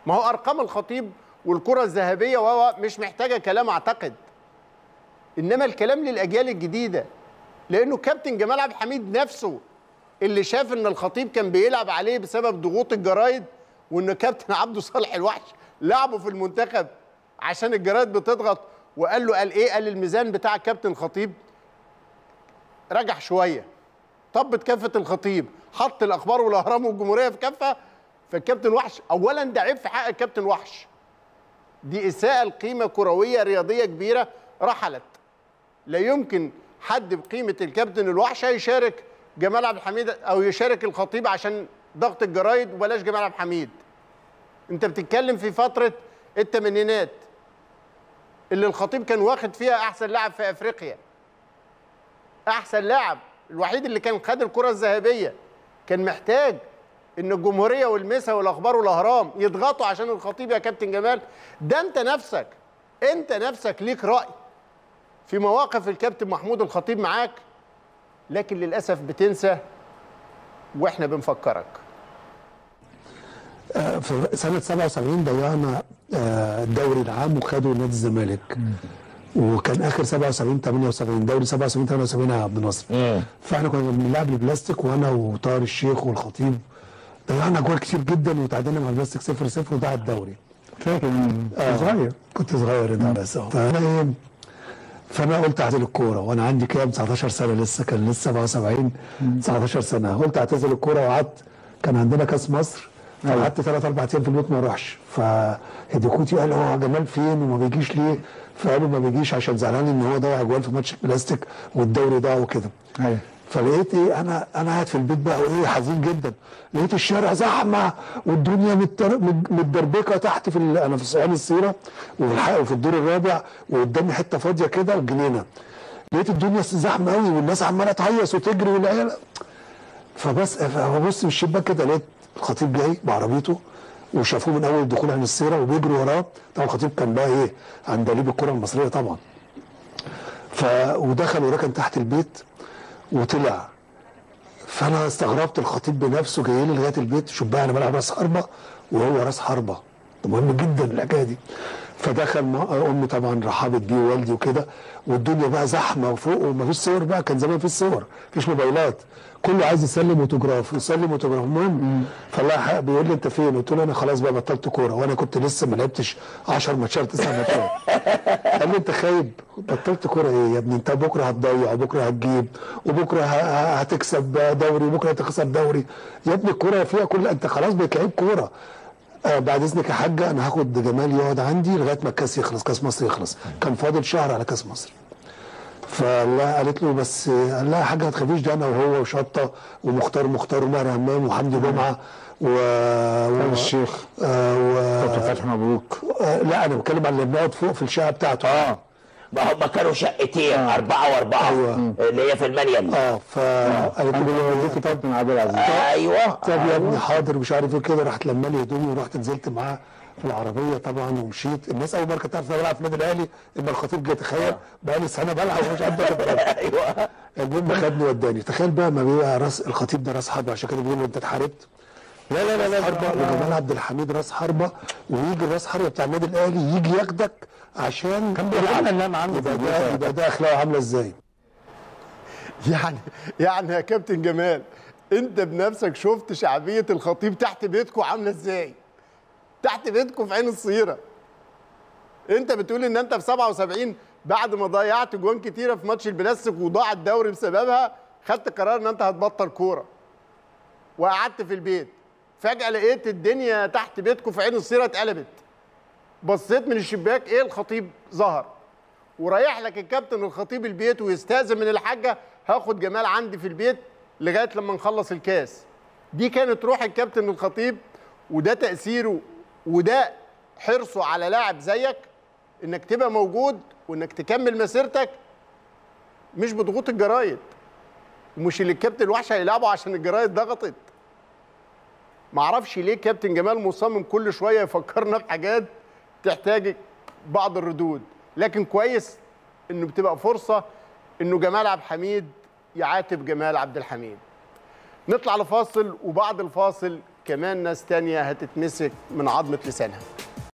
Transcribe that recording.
ما هو ارقام الخطيب والكره الذهبيه وهو مش محتاجه كلام اعتقد انما الكلام للاجيال الجديده لانه كابتن جمال عبد الحميد نفسه اللي شاف ان الخطيب كان بيلعب عليه بسبب ضغوط الجرايد وان كابتن عبده صالح الوحش لعبه في المنتخب عشان الجرايد بتضغط وقال له قال ايه قال الميزان بتاع كابتن خطيب رجع شويه طبت كفه الخطيب حط الاخبار والاهرام والجمهوريه في كفه فالكابتن وحش اولا ده عيب في حق الكابتن وحش دي اساءه لقيمه كرويه رياضيه كبيره رحلت لا يمكن حد بقيمه الكابتن الوحش يشارك جمال عبد الحميد او يشارك الخطيب عشان ضغط الجرايد وبلاش جمال عبد الحميد انت بتتكلم في فتره الثمانينات اللي الخطيب كان واخد فيها احسن لاعب في افريقيا احسن لاعب الوحيد اللي كان خد الكره الذهبيه كان محتاج ان الجمهوريه والمسا والاخبار والاهرام يضغطوا عشان الخطيب يا كابتن جمال ده انت نفسك انت نفسك ليك راي في مواقف الكابتن محمود الخطيب معاك لكن للاسف بتنسى واحنا بنفكرك آه، في سنة 77 ضيعنا آه، الدوري العام وخدوا نادي الزمالك وكان اخر 77 78 دوري 77 78 يا عبد الناصر فاحنا كنا بنلعب البلاستيك وانا وطاهر الشيخ والخطيب ضيعنا جوال كتير جدا وتعادلنا مع البلاستيك 0 0 وضاع الدوري فاكر آه، صغير كنت صغير انت بس اه فانا ايه فانا قلت اعتزل الكوره وانا عندي كام 19 سنه لسه كان لسه 77 19 سنه قلت اعتزل الكوره وقعدت كان عندنا كاس مصر فقعدت ثلاث اربع ايام في البيت ما اروحش فهديكوتي قال هو جمال فين وما بيجيش ليه؟ فقالوا ما بيجيش عشان زعلان ان هو ضيع جوال في ماتش البلاستيك والدوري ضاع وكده ايوه فلقيت ايه انا انا قاعد في البيت بقى وايه حزين جدا لقيت الشارع زحمه والدنيا متر- مت- متدربكه تحت في ال- انا في صعيد السيره وفي الحق وفي الدور الرابع وقدامي حته فاضيه كده الجنينه لقيت الدنيا زحمه قوي والناس عماله تهيص وتجري والعيال فبس فببص من الشباك كده لقيت الخطيب جاي بعربيته وشافوه من اول الدخول عن السيره وبيجروا وراه طبعا الخطيب كان بقى ايه عندليب الكره المصريه طبعا ف ودخل وركن تحت البيت وطلع فانا استغربت الخطيب بنفسه جاي لي لغايه البيت شوف بقى انا بلعب راس حربه وهو راس حربه ده مهم جدا الحكايه دي فدخل مع امي طبعا رحبت بيه ووالدي وكده والدنيا بقى زحمه وفوق ومفيش صور بقى كان زمان مفيش صور مفيش موبايلات كله عايز يسلم اوتوجراف يسلم اوتوجراف المهم فالله حق بيقول لي انت فين؟ قلت له انا خلاص بقى بطلت كوره وانا كنت لسه ما لعبتش 10 ماتشات 9 ماتشات قال لي انت خايب بطلت كوره ايه يا ابني انت بكره هتضيع وبكره هتجيب وبكره ه- ه- هتكسب دوري وبكره هتخسر دوري يا ابني الكوره فيها كل انت خلاص بقيت لعيب كوره آه بعد اذنك يا حاجه انا هاخد جمال يقعد عندي لغايه ما الكاس يخلص كاس مصر يخلص كان فاضل شهر على كاس مصر فالله قالت له بس قال لها يا حاجه ما تخافيش ده انا وهو وشطه ومختار مختار ومهر همام وحمدي جمعه و, و... الشيخ آه و... دكتور فتحي مبروك آه لا انا بتكلم عن اللي بنقعد فوق في الشقه بتاعته اه ما هم كانوا شقتين أربعة وأربعة أيوة. اللي هي في المانيال اه فقالت انا له والدتي كابتن عبد العزيز أيوة طب يا ابني حاضر مش عارف ايه كده راحت لما لي هدومي ورحت نزلت معاه في العربيه طبعا ومشيت الناس اول مره كانت تعرف إن انا بلعب في النادي الاهلي اما الخطيب جه تخيل بقى لي سنه بلعب ومش عارف بلعب أيوة المهم خدني وداني تخيل بقى ما بيبقى راس الخطيب ده راس حربه عشان كده بيقولوا انت اتحاربت لا لا لا لا حربه وجمال عبد الحميد راس حربه ويجي راس حربه بتاع النادي الاهلي يجي ياخدك عشان كان بيلعب اللام عنده في يبقى ده البيت. يبقى ده اخلاقه عامله ازاي يعني يعني يا كابتن جمال انت بنفسك شفت شعبيه الخطيب تحت بيتكم عامله ازاي تحت بيتكم في عين الصيره انت بتقول ان انت في 77 بعد ما ضيعت جوان كتيره في ماتش البلاستيك وضاع الدوري بسببها خدت قرار ان انت هتبطل كوره وقعدت في البيت فجاه لقيت الدنيا تحت بيتكم في عين الصيره اتقلبت بصيت من الشباك ايه الخطيب ظهر ورايح لك الكابتن الخطيب البيت ويستاذن من الحاجه هاخد جمال عندي في البيت لغايه لما نخلص الكاس دي كانت روح الكابتن الخطيب وده تاثيره وده حرصه على لاعب زيك انك تبقى موجود وانك تكمل مسيرتك مش بضغوط الجرايد ومش اللي الكابتن الوحش هيلعبه عشان الجرايد ضغطت معرفش ليه كابتن جمال مصمم كل شويه يفكرنا بحاجات تحتاج بعض الردود لكن كويس انه بتبقى فرصه انه جمال عبد الحميد يعاتب جمال عبد الحميد نطلع لفاصل وبعد الفاصل كمان ناس تانية هتتمسك من عظمة لسانها